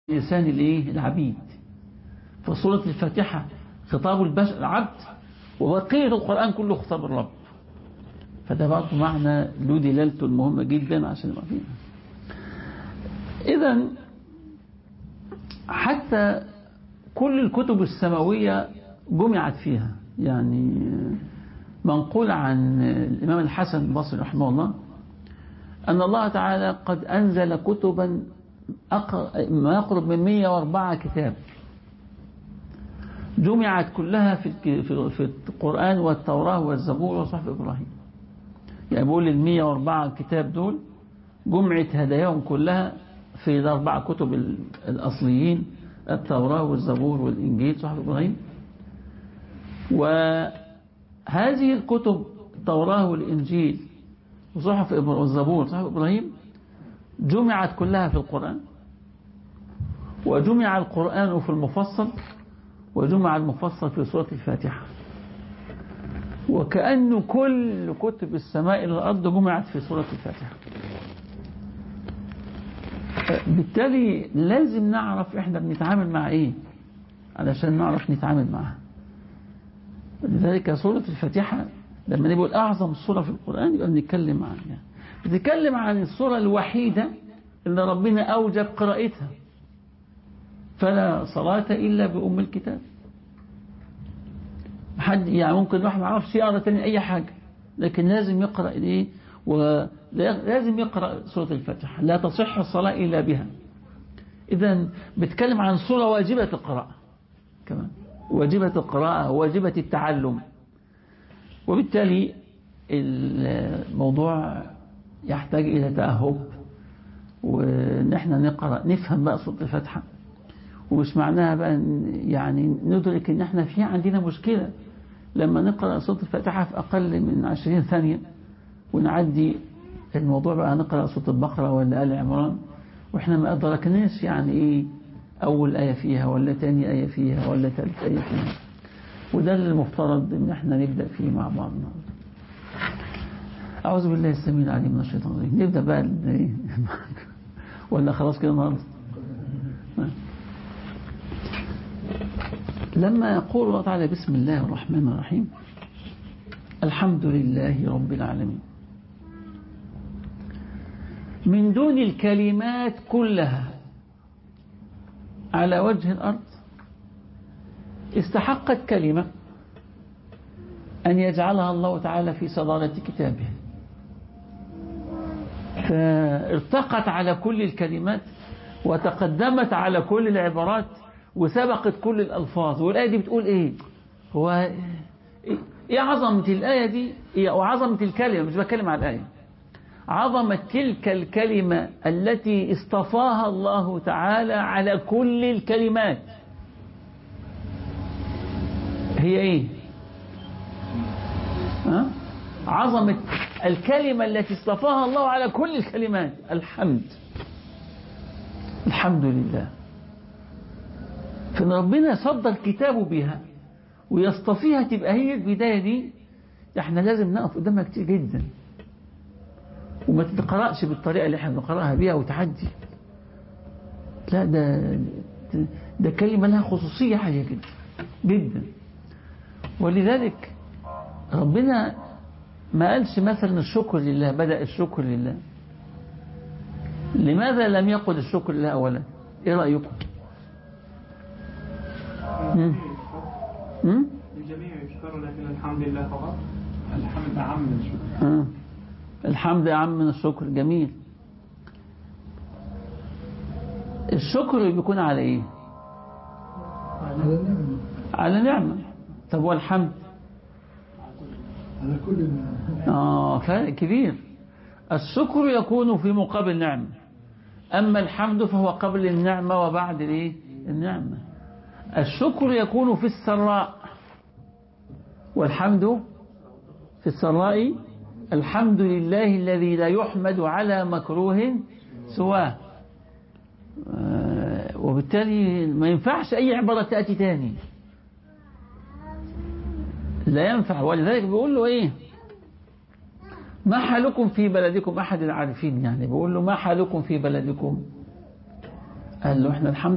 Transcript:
لسان الايه العبيد فسورة الفاتحة خطاب البشر العبد وبقية القرآن كله خطاب الرب فده برضه معنى له دلالته المهمة جدا عشان يبقى فيها إذا حتى كل الكتب السماوية جمعت فيها يعني منقول عن الإمام الحسن البصري رحمه الله أن الله تعالى قد أنزل كتبا ما يقرب من 104 كتاب جمعت كلها في في القرآن والتوراة والزبور وصحف إبراهيم يعني بقول ال 104 كتاب دول جمعت هداياهم كلها في الأربع كتب الأصليين التوراة والزبور والإنجيل صحف إبراهيم وهذه الكتب التوراة والإنجيل وصحف والزبور وصحف إبراهيم جمعت كلها في القرآن وجمع القرآن في المفصل وجمع المفصل في سورة الفاتحة وكأن كل كتب السماء إلى الأرض جمعت في سورة الفاتحة بالتالي لازم نعرف احنا بنتعامل مع ايه علشان نعرف نتعامل معها لذلك سورة الفاتحة لما نقول أعظم سورة في القرآن يبقى بنتكلم عنها بنتكلم عن السورة الوحيدة اللي ربنا أوجب قراءتها فلا صلاة إلا بأم الكتاب حد يعني ممكن الواحد ما يعرفش يقرأ تاني أي حاجة لكن لازم يقرأ إيه ولازم يقرأ سورة الفاتحة لا تصح الصلاة إلا بها إذا بتكلم عن سورة واجبة القراءة كمان واجبة القراءة واجبة التعلم وبالتالي الموضوع يحتاج إلى تأهب وإن احنا نقرأ نفهم بقى سورة الفاتحة ومش معناها بقى يعني ندرك ان احنا في عندنا مشكلة لما نقرأ سورة الفاتحة في أقل من عشرين ثانية ونعدي الموضوع بقى نقرأ سورة البقرة ولا آل عمران واحنا ما أدركناش يعني ايه أول آية فيها ولا تاني آية فيها ولا ثالث آية فيها وده اللي المفترض ان احنا نبدأ فيه مع بعض أعوذ بالله السميع العليم من الشيطان الرجيم نبدأ بقى ولا خلاص كده النهارده لما يقول الله تعالى بسم الله الرحمن الرحيم الحمد لله رب العالمين من دون الكلمات كلها على وجه الأرض استحقت كلمة أن يجعلها الله تعالى في صدارة كتابه فارتقت على كل الكلمات وتقدمت على كل العبارات وسبقت كل الألفاظ والآية دي بتقول إيه هو إيه عظمة الآية دي إيه وعظمة الكلمة مش بتكلم على الآية عظمة تلك الكلمة التي اصطفاها الله تعالى على كل الكلمات هي إيه ها؟ عظمة الكلمة التي اصطفاها الله على كل الكلمات الحمد الحمد لله فإن ربنا صدر كتابه بها ويصطفيها تبقى هي البداية دي احنا لازم نقف قدامها كتير جدا وما تتقرأش بالطريقة اللي احنا بنقرأها بيها وتعدي لا ده ده كلمة لها خصوصية حاجة جدا جدا ولذلك ربنا ما قالش مثلا الشكر لله بدأ الشكر لله لماذا لم يقل الشكر لله أولا ايه رأيكم الجميع يشكر لكن الحمد لله فقط الحمد أعم من الشكر آه. الحمد أعم من الشكر جميل الشكر بيكون على ايه على نعمة على نعمة طب والحمد على كل ما آه فرق كبير الشكر يكون في مقابل نعمة أما الحمد فهو قبل النعمة وبعد الايه النعمة الشكر يكون في السراء والحمد في السراء الحمد لله الذي لا يحمد على مكروه سواه وبالتالي ما ينفعش أي عبارة تأتي تاني لا ينفع ولذلك بيقول له إيه ما حالكم في بلدكم أحد العارفين يعني بيقول له ما حالكم في بلدكم قال له احنا الحمد